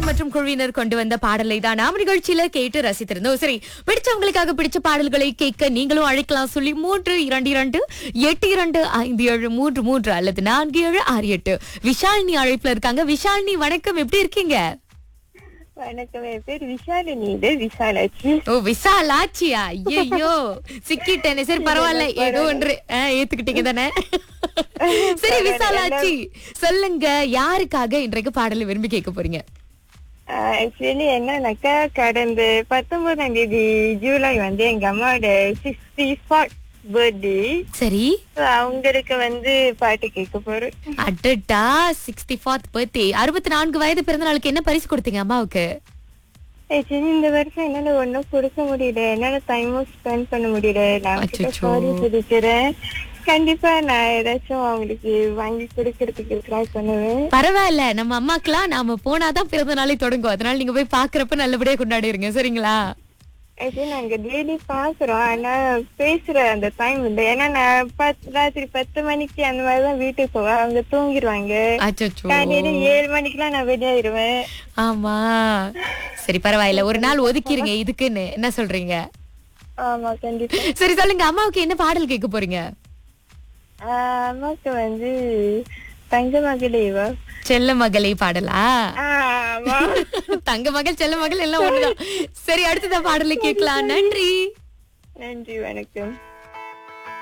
மற்றும் குழுவினர் கொண்டு வந்த பாடலை தான் நாம நிகழ்ச்சியில கேட்டு ரசித்திருந்தோம் சரி பிடிச்சவங்களுக்காக பிடிச்ச பாடல்களை கேட்க நீங்களும் அழைக்கலாம் சொல்லி மூன்று இரண்டு இரண்டு எட்டு இரண்டு ஐந்து ஏழு மூன்று மூன்று அல்லது நான்கு ஏழு ஆறு எட்டு விஷாலினி அழைப்புல இருக்காங்க விஷாலினி வணக்கம் எப்படி இருக்கீங்க வணக்கம் என் பேர் விஷாலினி இது விஷாலாட்சி ஓ விசாலாச்சியா ஐயோ சிக்கிட்டேனே சரி பரவாயில்ல ஏதோ ஒன்று ஆ, ஏத்துக்கிட்டீங்க தானே சரி விசாலாச்சி சொல்லுங்க யாருக்காக இன்றைக்கு பாடலை விரும்பி கேட்க போறீங்க ஆக்சுவலி என்னன்னாக்கா கடந்த பத்தொன்பதாம் தேதி ஜூலை வந்து எங்க அம்மாவோட சிக்ஸ்டி ஃபோர்த் பர்த்டே சரி அவங்களுக்கு வந்து பாட்டு கேட்க போறேன் அடடா சிக்ஸ்டி ஃபோர்த் பர்த்டே அறுபத்தி நான்கு வயது பிறந்த நாளுக்கு என்ன பரிசு கொடுத்தீங்க அம்மாவுக்கு ஆக்சுவலி இந்த வருஷம் என்னால ஒன்னும் கொடுக்க முடியல என்னால டைமும் ஸ்பெண்ட் பண்ண முடியல நான் கிட்ட அச்சச்சோ. சாரி சொல்லிக்கிறேன் கண்டிப்பா நான் ஏதாச்சும் அவங்களுக்கு வாங்கி கொடுக்கறதுக்கு ட்ரை பண்ணுவேன் பரவாயில்ல நம்ம அம்மாக்கெல்லாம் நாம போனாதான் பிறந்த நாளே தொடங்கும் அதனால நீங்க போய் பாக்குறப்ப நல்லபடியா கொண்டாடிருங்க சரிங்களா ஆக்சுவலி நாங்க டெய்லி பாக்குறோம் ஆனா பேசுற அந்த டைம் இல்லை ஏன்னா நான் பத்து ராத்திரி பத்து மணிக்கு அந்த மாதிரிதான் வீட்டுக்கு போவேன் அவங்க தூங்கிடுவாங்க அச்சச்சோ காலையில ஏழு மணிக்கெல்லாம் நான் வெளியாயிருவேன் ஆமா சரி பரவாயில்ல ஒரு நாள் ஒதுக்கிருங்க இதுக்குன்னு என்ன சொல்றீங்க ஆமா கண்டிப்பா சரி சொல்லுங்க அம்மாவுக்கு என்ன பாடல் கேட்க போறீங்க ஆஹ் அம்மாக்கு வந்து தங்க மகளேவா செல்ல மகளை பாடலா ஆமா தங்க மகள் செல்ல மகள் எல்லாம் ஒண்ணுதான் சரி அடுத்ததான் பாடலை கேட்கலாம் நன்றி நன்றி வணக்கம்